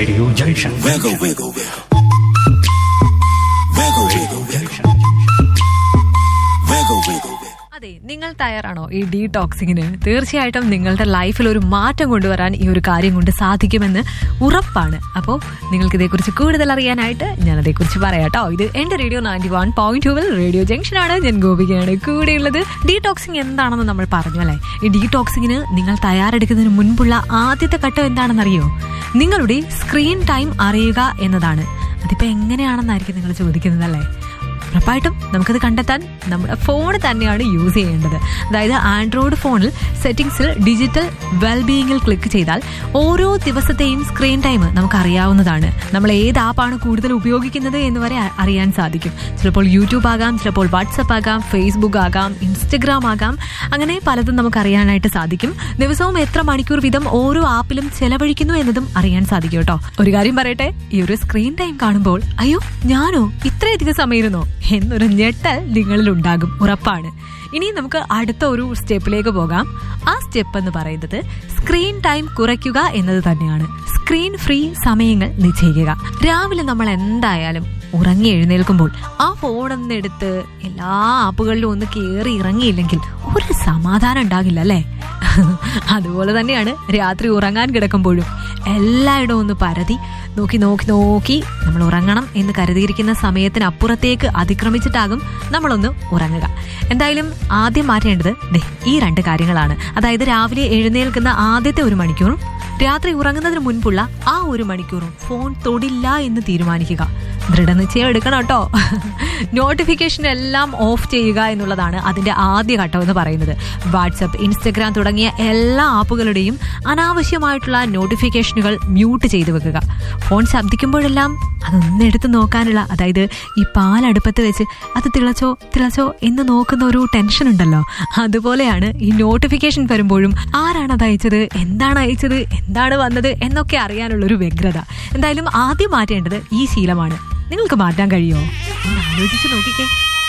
Radio Junction. Wiggle, wiggle, wiggle. Wiggle, wiggle, wiggle. Wiggle, wiggle, wiggle. അതെ നിങ്ങൾ തയ്യാറാണോ ഈ ഡീടോക്സിങ്ങിന് തീർച്ചയായിട്ടും നിങ്ങളുടെ ലൈഫിൽ ഒരു മാറ്റം കൊണ്ടുവരാൻ ഈ ഒരു കാര്യം കൊണ്ട് സാധിക്കുമെന്ന് ഉറപ്പാണ് അപ്പോൾ നിങ്ങൾക്ക് ഇതേക്കുറിച്ച് കൂടുതൽ അറിയാനായിട്ട് ഞാൻ അതേക്കുറിച്ച് പറയാം കേട്ടോ ഇത് എന്റെ റേഡിയോ നയൻറ്റി വൺ പോയിന്റ് ടൂവിൽ റേഡിയോ ജംഗ്ഷനാണ് ഞാൻ ഗോപികയാണ് കൂടെയുള്ളത് ഡീടോക്സിങ് എന്താണെന്ന് നമ്മൾ പറഞ്ഞു അല്ലേ ഈ ഡീടോക്സിങ്ങിന് നിങ്ങൾ തയ്യാറെടുക്കുന്നതിന് മുൻപുള്ള ആദ്യത്തെ ഘട്ടം എന്താണെന്നറിയോ നിങ്ങളുടെ സ്ക്രീൻ ടൈം അറിയുക എന്നതാണ് അതിപ്പോ എങ്ങനെയാണെന്നായിരിക്കും നിങ്ങൾ ചോദിക്കുന്നത് അല്ലേ ഉറപ്പായിട്ടും നമുക്കത് കണ്ടെത്താൻ നമ്മുടെ ഫോൺ തന്നെയാണ് യൂസ് ചെയ്യേണ്ടത് അതായത് ആൻഡ്രോയിഡ് ഫോണിൽ സെറ്റിംഗ്സിൽ ഡിജിറ്റൽ വെൽബീയിങ്ങിൽ ക്ലിക്ക് ചെയ്താൽ ഓരോ ദിവസത്തെയും സ്ക്രീൻ ടൈം നമുക്ക് അറിയാവുന്നതാണ് നമ്മൾ ഏത് ആപ്പാണ് കൂടുതൽ ഉപയോഗിക്കുന്നത് എന്ന് വരെ അ- അറിയാൻ സാധിക്കും ചിലപ്പോൾ യൂട്യൂബ് ആകാം ചിലപ്പോൾ വാട്സപ്പ് ആകാം ഫേസ്ബുക്ക് ആകാം ഇൻസ്റ്റഗ്രാം ആകാം അങ്ങനെ പലതും നമുക്ക് അറിയാനായിട്ട് സാധിക്കും ദിവസവും എത്ര മണിക്കൂർ വീതം ഓരോ ആപ്പിലും ചെലവഴിക്കുന്നു എന്നതും അറിയാൻ സാധിക്കും കേട്ടോ ഒരു കാര്യം പറയട്ടെ ഈ ഒരു സ്ക്രീൻ ടൈം കാണുമ്പോൾ അയ്യോ ഞാനോ ഇത്രയധികം സമയമായിരുന്നോ എന്നൊരു ഞെട്ടൽ നിങ്ങളിൽ ഉണ്ടാകും ഉറപ്പാണ് ഇനി നമുക്ക് അടുത്ത ഒരു സ്റ്റെപ്പിലേക്ക് പോകാം ആ സ്റ്റെപ്പ് എന്ന് പറയുന്നത് സ്ക്രീൻ ടൈം കുറയ്ക്കുക എന്നത് തന്നെയാണ് സ്ക്രീൻ ഫ്രീ സമയങ്ങൾ നിശ്ചയിക്കുക രാവിലെ നമ്മൾ എന്തായാലും ഉറങ്ങി എഴുന്നേൽക്കുമ്പോൾ ആ ഫോണൊന്ന് എടുത്ത് എല്ലാ ആപ്പുകളിലും ഒന്ന് കയറി ഇറങ്ങിയില്ലെങ്കിൽ ഒരു സമാധാനം ഉണ്ടാകില്ല അല്ലേ അതുപോലെ തന്നെയാണ് രാത്രി ഉറങ്ങാൻ കിടക്കുമ്പോഴും എല്ലായിടവും ഒന്ന് പരതി നോക്കി നോക്കി നോക്കി നമ്മൾ ഉറങ്ങണം എന്ന് കരുതിയിരിക്കുന്ന സമയത്തിനപ്പുറത്തേക്ക് അതിക്രമിച്ചിട്ടാകും നമ്മളൊന്ന് ഉറങ്ങുക എന്തായാലും ആദ്യം മാറ്റേണ്ടത് ദേ ഈ രണ്ട് കാര്യങ്ങളാണ് അതായത് രാവിലെ എഴുന്നേൽക്കുന്ന ആദ്യത്തെ ഒരു മണിക്കൂറും രാത്രി ഉറങ്ങുന്നതിന് മുൻപുള്ള ആ ഒരു മണിക്കൂറും ഫോൺ തൊടില്ല എന്ന് തീരുമാനിക്കുക ദൃഢനിശ്ചയം എടുക്കണം കേട്ടോ നോട്ടിഫിക്കേഷൻ എല്ലാം ഓഫ് ചെയ്യുക എന്നുള്ളതാണ് അതിന്റെ ആദ്യ ഘട്ടം എന്ന് പറയുന്നത് വാട്സപ്പ് ഇൻസ്റ്റഗ്രാം തുടങ്ങിയ എല്ലാ ആപ്പുകളുടെയും അനാവശ്യമായിട്ടുള്ള നോട്ടിഫിക്കേഷനുകൾ മ്യൂട്ട് ചെയ്തു വെക്കുക ഫോൺ ശബ്ദിക്കുമ്പോഴെല്ലാം അതൊന്ന് എടുത്ത് നോക്കാനുള്ള അതായത് ഈ പാലടുപ്പത്ത് വെച്ച് അത് തിളച്ചോ തിളച്ചോ എന്ന് നോക്കുന്ന ഒരു ടെൻഷൻ ഉണ്ടല്ലോ അതുപോലെയാണ് ഈ നോട്ടിഫിക്കേഷൻ വരുമ്പോഴും ആരാണ് അത് അയച്ചത് എന്താണ് അയച്ചത് എന്താണ് വന്നത് എന്നൊക്കെ അറിയാനുള്ള ഒരു വ്യഗ്രത എന്തായാലും ആദ്യം മാറ്റേണ്ടത് ഈ ശീലമാണ് നിങ്ങൾക്ക് മാറ്റാൻ കഴിയുമോ ഒന്ന് ആലോചിച്ച് നോക്കിക്കേ